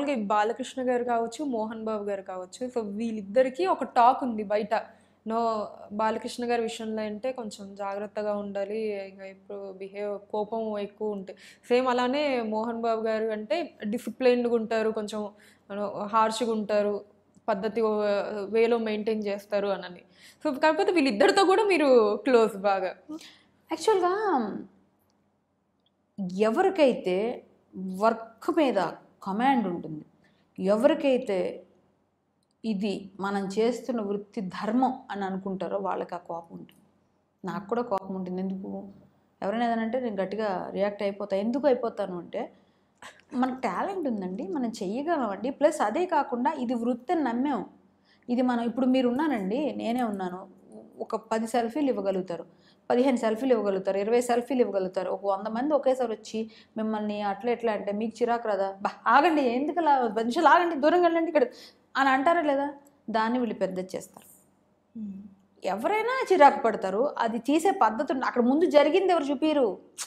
నార్మల్గా ఈ బాలకృష్ణ గారు కావచ్చు మోహన్ బాబు గారు కావచ్చు సో వీళ్ళిద్దరికీ ఒక టాక్ ఉంది బయట నో బాలకృష్ణ గారి విషయంలో అంటే కొంచెం జాగ్రత్తగా ఉండాలి ఇంకా ఇప్పుడు బిహేవ్ కోపం ఎక్కువ ఉంటుంది సేమ్ అలానే మోహన్ బాబు గారు అంటే డిసిప్లైన్డ్గా ఉంటారు కొంచెం హార్ష్గా ఉంటారు పద్ధతి వేలో మెయింటైన్ చేస్తారు అనని సో కాకపోతే వీళ్ళిద్దరితో కూడా మీరు క్లోజ్ బాగా యాక్చువల్గా ఎవరికైతే వర్క్ మీద కమాండ్ ఉంటుంది ఎవరికైతే ఇది మనం చేస్తున్న వృత్తి ధర్మం అని అనుకుంటారో వాళ్ళకి ఆ కోపం ఉంటుంది నాకు కూడా కోపం ఉంటుంది ఎందుకు ఎవరైనా ఏదైనా నేను గట్టిగా రియాక్ట్ అయిపోతా ఎందుకు అయిపోతాను అంటే మనకు టాలెంట్ ఉందండి మనం చెయ్యగలమండి ప్లస్ అదే కాకుండా ఇది వృత్తి అని నమ్మాం ఇది మనం ఇప్పుడు మీరు ఉన్నానండి నేనే ఉన్నాను ఒక పది సెల్ఫీలు ఇవ్వగలుగుతారు పదిహేను సెల్ఫీలు ఇవ్వగలుగుతారు ఇరవై సెల్ఫీలు ఇవ్వగలుగుతారు ఒక వంద మంది ఒకేసారి వచ్చి మిమ్మల్ని అట్లా ఎట్లా అంటే మీకు చిరాకు రాదా బా ఆగండి ఎందుకు అలా పది నిమిషాలు ఆగండి దూరంగా వెళ్ళండి ఇక్కడ అని అంటారా లేదా దాన్ని వీళ్ళు పెద్ద చేస్తారు ఎవరైనా చిరాకు పడతారు అది తీసే పద్ధతి ఉంది. అక్కడ ముందు జరిగింది ఎవరు చూపిరు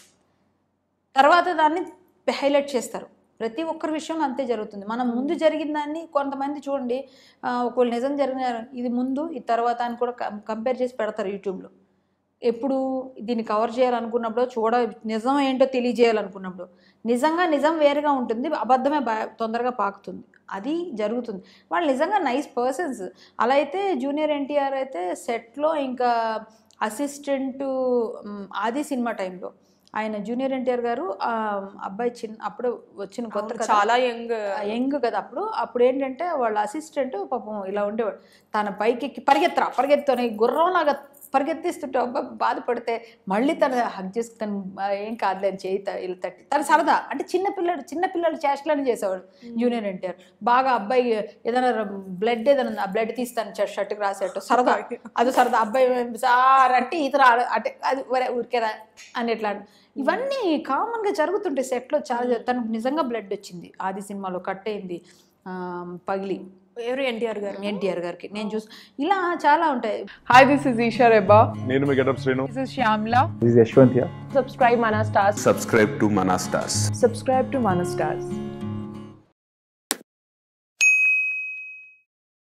తర్వాత దాన్ని హైలైట్ చేస్తారు ప్రతి ఒక్కరి విషయం అంతే జరుగుతుంది మనం ముందు జరిగిన దాన్ని కొంతమంది చూడండి ఆ, ఒకవేళ నిజం జరిగిన ఇది ముందు ఇది తర్వాత అని కూడా కంపేర్ చేసి పెడతారు యూట్యూబ్లో ఎప్పుడు దీన్ని కవర్ చేయాలనుకున్నప్పుడు చూడ నిజం ఏంటో తెలియజేయాలనుకున్నప్పుడు నిజంగా నిజం వేరుగా ఉంటుంది అబద్ధమే బా తొందరగా పాకుతుంది అది జరుగుతుంది వాళ్ళు నిజంగా నైస్ పర్సన్స్ అలా అయితే జూనియర్ ఎన్టీఆర్ అయితే సెట్లో ఇంకా అసిస్టెంట్ ఆది సినిమా టైంలో ఆయన జూనియర్ ఎన్టీఆర్ గారు ఆ అబ్బాయి చిన్న అప్పుడు వచ్చిన కొత్త కథ. చాలా యంగ్ యంగ్ కదా అప్పుడు అప్పుడు ఏంటంటే వాళ్ళ అసిస్టెంట్ పాపం ఇలా ఉండేవాడు తన పైకి ఎక్కి పరిగెత్తరా పరిగెత్తని గుర్రంలాగా పరిగెత్తిస్తుంటే అబ్బా బాధపడితే మళ్ళీ తన హక్ చేసి తను "ఆ, ఏం కాదులే అని చేయి త- ఇలా తట్టి తన సరదా అంటే చిన్న పిల్లడు చిన్న పిల్లలు చేష్టలని చేసేవాడు జూనియర్ ఎన్టీఆర్ బాగా అబ్బాయి ఏదైనా బ్లడ్ ఏదైనా ఉంది, ఆ బ్లడ్ తీస్తాను షర్ట్కి రాసేట్టు సరదా అది సరదా అబ్బాయి సార్ అంటే ఇతర అంటే అది వరే ఊరికేరా అని ఎట్లా ఇవన్నీ కామన్గా జరుగుతుంటాయి సెట్లో చాలా జరు- తనకు నిజంగా బ్లడ్ వచ్చింది ఆది సినిమాలో కట్ అయింది ఆ, పగిలి ఎవరు ఎన్టీఆర్ గారు ఎన్టీఆర్ గారికి నేను చూసి ఇలా చాలా ఉంటాయి Hi, this is Isha Reba. నేను మీ Getup Srinu This is Shyamla. This is Yashwant here. Subscribe Mana Stars. subscribe to Manastas. Subscribe to Mana Stars.